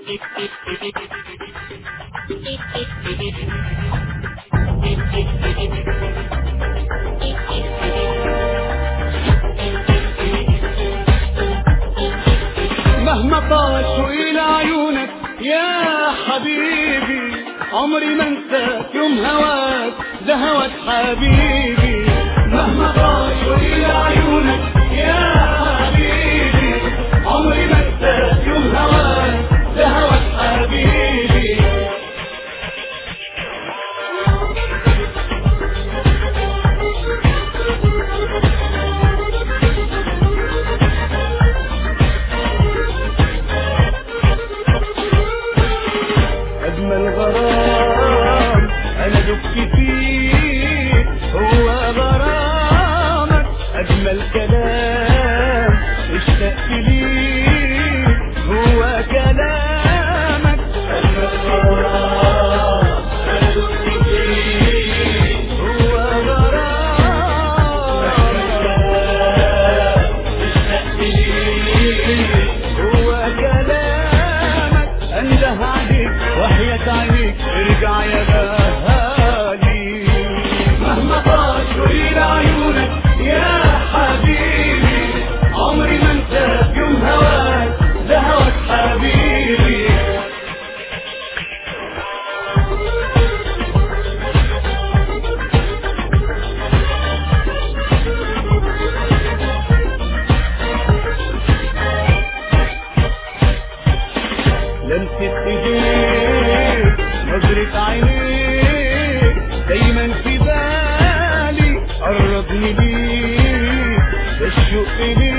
مهما طال طويل عيونك يا حبيبي عمري ما انساك يوم هواك ده هواك حبيبي مهما طال طويل عيونك يا حبيبي عمري ما انساك يوم هواك ده هواك حبيبي أجمل غرام أنا دبت فيه هو غرامك أجمل كلام اشتقت ليه هو كلامك أجمل غرام أنا دبت فيه هو غرامك اشتقت ليه هو كلامك انده عليك وحياة عينيك ارجع يا غالي مهما طال طويل عيونك يا حبيبي عمري ما انساك يوم هواك ده هواك حبيبي لمسة ايديك نظرة عينيك دايما في بالي قربني ليك ده الشوق ليك